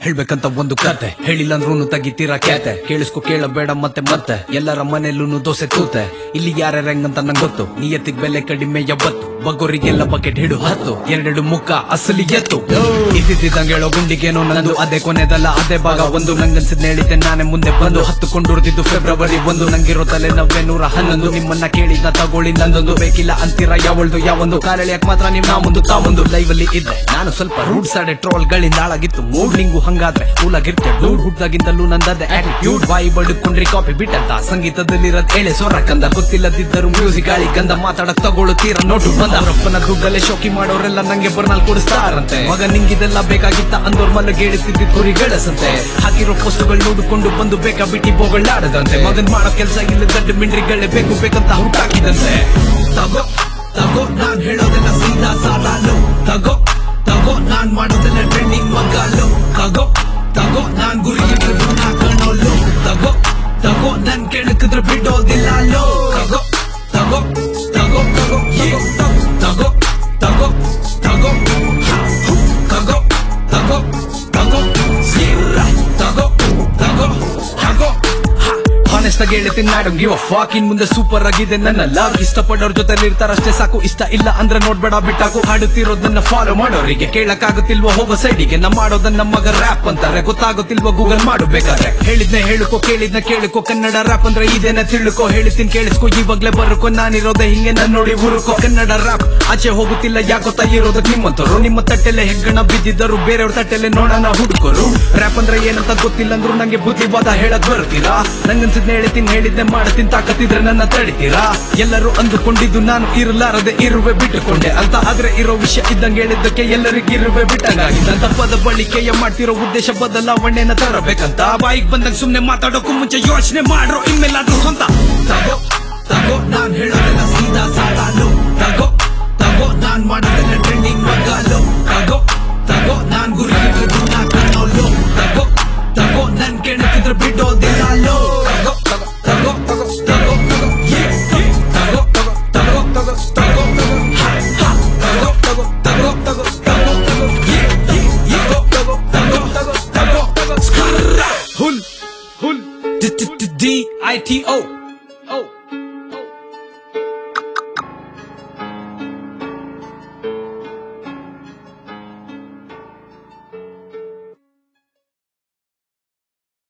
ಹೇಳ್ಬೇಕಂತ ಒಂದು ಕತೆ ಹೇಳಿಲ್ಲ ಅಂದ್ರೂ ತೆಗಿತೀರಾ ಕ್ಯಾತೆ ಕೇಳಿಸ್ಕೊ ಕೇಳಬೇಡ ಮತ್ತೆ ಮತ್ತೆ ಎಲ್ಲರ ಮನೆಯಲ್ಲೂ ದೋಸೆ ತೂತೆ ಇಲ್ಲಿ ಯಾರ್ಯಾರ ಹೆಂಗಂತ ನಂಗೆ ಗೊತ್ತು ನಿಯತ್ತಿಗ್ ಬೆಲೆ ಕಡಿಮೆ ಎಬ್ಬತ್ತು ಬಗ್ಗೋರಿಗೆಲ್ಲ ಬಕೆಟ್ ಹಿಡು ಹತ್ತು ಎರಡೆರಡು ಮುಖ ಅಸಲಿ ಎತ್ತು ಇದ್ದಿದ್ದಂಗೆ ಹೇಳೋ ಗುಂಡಿಗೇನೋ ನಂದು ಅದೇ ಕೊನೆದಲ್ಲ ಅದೇ ಭಾಗ ಒಂದು ನಂಗನ್ಸಿದ್ ಹೇಳಿದ್ದೆ ನಾನೇ ಮುಂದೆ ಬಂದು ಹತ್ತುಕೊಂಡಿರ್ತಿದ್ದು ಫೆಬ್ರವರಿ ಒಂದು ನಂಗಿರೋ ತಲೆ ನವ್ವೆ ನೂರ ಹನ್ನೊಂದು ನಿಮ್ಮನ್ನ ಕೇಳಿದ್ನ ತಗೊಳ್ಳಿ ನಂದೊಂದು ಬೇಕಿಲ್ಲ ಅಂತೀರ ಯಾವಳ್ದು ಯಾವೊಂದು ಕಾರಳಿಯಕ್ ಮಾತ್ರ ನೀವು ನಾ ಮುಂದು ತಾ ಮುಂದು ಲೈವ್ ಅಲ್ಲಿ ಇದ್ದೆ ನಾನು ಸ್ವಲ್ಪ ರೂಡ್ ಸಾಡೆ ಟ್ರೋಲ್ ಗಳಿಂದ ಹಾಳಾಗಿತ್ತು ಮೂಡ್ ನಿಂಗು ಹಂಗಾದ್ರೆ ಕೂಲಾಗಿರ್ತೆ ಡೂಡ್ ಹುಟ್ದಾಗಿಂದಲೂ ನಂದದೆ ಆಟಿಟ್ಯೂಡ್ ಬಾಯಿ ಬಡ್ಕೊಂಡ್ರಿ ಕಾಪಿ ಬಿಟ್ಟಂತ ಸಂಗೀತದಲ್ಲಿರೋದ್ ಎಳೆ ಸ್ವರ ಕಂದ ಗೊತ್ತಿಲ್ಲದಿದ್ದರು ಮ್ಯೂಸಿಕ್ ಗಾಳಿ ಗಂಧ ಮಾತಾಡಕ್ ತಗೊಳ್ಳುತ್ತೀರ ನೋಟು ಬಂದ ಅವರಪ್ಪನ ದುಡ್ಡಲ್ಲೇ ಶೋಕಿ ಮಾಡೋರೆಲ್ಲ ನಂಗೆ ಬರ್ನಾಲ್ ಕೊಡಿಸ್ತಾರಂತೆ ಮಗ ನಿಂಗಿದೆಲ್ಲ ಬೇಕಾಗಿತ್ತ ಅಂದೋರ್ ಮಲಗೇಳುತ್ತಿದ್ದ ಕುರಿ ಗಳಸಂತೆ ಹಾಕಿರೋ ಪೋಸ್ಟುಗಳು ನೋಡಿಕೊಂಡು ಬಂದು ಬೇಕಾ ಬಿಟ್ಟಿ ಬೋಗಳಾಡದಂತೆ ಮಗನ್ ಮಾಡೋ ಕೆಲ್ಸ ಇಲ್ಲ ದಡ್ಡ ಮಿಂಡ್ರಿಗಳೇ ಬೇಕು ಬೇಕಂತ ಹುಟ್ಟಾಕಿದಂತೆ ತಗೋ ತಗೋ ನಾನ್ ಹೇಳೋದೆಲ್ಲ ಸೀದಾ ಸಾಲಾಲು ತಗೋ ತಗೋ ನಾನ್ ಮಾಡೋದೆಲ್ಲ ಟ್ರೆಂಡಿಂಗ್ ಮಗಾಲು ತಗೋ ತಗೋ ನಾನ್ ಗುರಿ ಇಟ್ಟಿದ್ದು ನಾ ಕಾಣೋಲು ತಗೋ ತಗೋ ನನ್ ಕೆಣಕಿದ್ರೆ ಬಿಡೋದಿಲ್ಲ ಲೋ ತಗೋ ತಗೋ ತಗೋ ತಗೋ ತಗೋ ತಗೋ ತಗೋ ಹಾ, ಹು, ತಗೋ ತಗೋ ತಗೋ ಸಿರ್ರ, ತಗೋ ತಗೋ ತಗೋ ಹಾನೆಸ್ಟ್ ಆಗಿ ಹೇಳ್ತೀನಿ ನಾಡಮ್ ಗಿವ್ ಫಾಕ್ ಇನ್ ಮುಂದೆ ಸೂಪರ್ ಆಗಿದೆ ನನ್ನ ಲವ್ ಇಷ್ಟಪಡೋರ್ ಜೊತೆ ಇರ್ತಾರಷ್ಟೇ ಸಾಕು ಇಷ್ಟ ಇಲ್ಲ ಅಂದ್ರೆ ನೋಡ್ಬೇಡ ಬಿಟ್ಟಾಕು ಹಾಡುತ್ತಿರೋದನ್ನ ಫಾಲೋ ಮಾಡೋರಿಗೆ ಕೇಳಕ್ಕಾಗುತ್ತಿಲ್ವೋ ಹೋಗೋ ಸೈಡಿಗೆ ನಾ ಮಾಡೋದನ್ನ ಮಗ ರ್ಯಾಪ್ ಅಂತಾರೆ ಗೊತ್ತಾಗುತ್ತಿಲ್ವೋ ಗೂಗಲ್ ಮಾಡು ಬೇಕಾದ್ರೆ ಹೇಳಿದ್ನೆ ಹೇಳುಕೋ ಕೇಳಿದ್ನ ಕೇಳುಕೋ ಕನ್ನಡ ರ್ಯಾಪ್ ಅಂದ್ರೆ ಇದೇನ ತಿಳ್ಕೋ ಹೇಳಿತೀನಿ ಕೇಳಿಸ್ಕೋ ಇವಾಗ್ಲೇ ಬರುಕೋ ನಾನಿರೋದೆ ಹಿಂಗೆ ನನ್ ನೋಡಿ ಹುರುಕೋ ಕನ್ನಡ ರ್ಯಾಪ್ ಆಚೆ ಹೋಗುತ್ತಿಲ್ಲ ಯಾಕೋತಾ ಇರೋದಕ್ ನಿಮ್ಮಂತರು ನಿಮ್ಮ ತಟ್ಟೆಲೆ ಹೆಗ್ಗಣ ಬಿದ್ದಿದ್ದರು ಬೇರೆಯವ್ರ ತಟ್ಟೆಲೆ ನೋಡೋಣ ಹುಡುಕರು ರ್ಯಾಪ್ ಅಂದ್ರೆ ಏನಂತ ಗೊತ್ತಿಲ್ಲ ಅಂದ್ರು ನಂಗೆ ಬುದ್ಧಿವಾದ ಹೇಳಕ್ ಬರ್ತೀರಾ ನಂಗನ್ಸಿದ್ನ ಹೇಳ್ತೀನಿ ಹೇಳಿದ್ದೆ ಮಾಡ್ತೀನಿ ತಾಕತ್ತಿದ್ರೆ ನನ್ನ ತಡಿತೀರಾ ಎಲ್ಲರೂ ಅಂದುಕೊಂಡಿದ್ದು ನಾನು ಇರಲಾರದೆ ಇರುವೆ ಬಿಟ್ಟುಕೊಂಡೆ ಅಂತ ಆದ್ರೆ ಇರೋ ವಿಷಯ ಇದ್ದಂಗೆ ಹೇಳಿದ್ದಕ್ಕೆ ಎಲ್ಲರಿಗೂ ಇರುವೆ ಬಿಟ್ಟಂಗಾಗಿದೆ ಅಂತ ಪದ ಬಳಿಕೆಯ ಮಾಡ್ತಿರೋ ಉದ್ದೇಶ ಬದಲಾವಣೆನ ತರಬೇಕಂತ ಬಾಯಿಗೆ ಬಂದಾಗ ಸುಮ್ನೆ ಮಾತಾಡೋಕು ಮುಂಚೆ ಯೋಚನೆ ಮಾಡ್ರೋ ಇನ್ಮೇಲಾದ್ರೂ ಸ್ವಂತ ತಗೋ ತಗೋ ನಾನ್ ಹೇಳೋದೆಲ್ಲ ಸೀದಾ ಸಾಲಾಲು ತಗೋ ತಗೋ ನಾನ್ ಮಾಡೋದೆಲ್ಲ ಟ್ರೆಂಡಿಂಗ್ ಮಗಾಲು ತಗೋ ತಗೋ ನಾನ್ ಗುರಿ ಇಟ್ಟಿದ್ದು ನಾ ಕಾಣೋಲು ತಗೋ ತಗೋ ನನ್ ಕೆಣಕಿದ್ರೆ ಬಿಡೋದಿಲ್ಲ ಲೋ ತಗೋ ತಗೋ ತಗೋ ತಗೋ ತಗೋ yeah, yeah. ತಗೋ ತಗೋ ತಗೋ ತಗೋ ತಗೋ ತಗೋ ಹಾ, ಹಾ. ತಗೋ ತಗೋ ತಗೋ ತಗೋ ತಗೋ ತಗೋ yeah, yeah, yeah. ತಗೋ ತಗೋ ತಗೋ ತಗೋ ತಗೋ ಸ್ಕರ್ರ. ಹುಲ್ ಹುಲ್ ಡಿ ಐ ಟಿ ಓ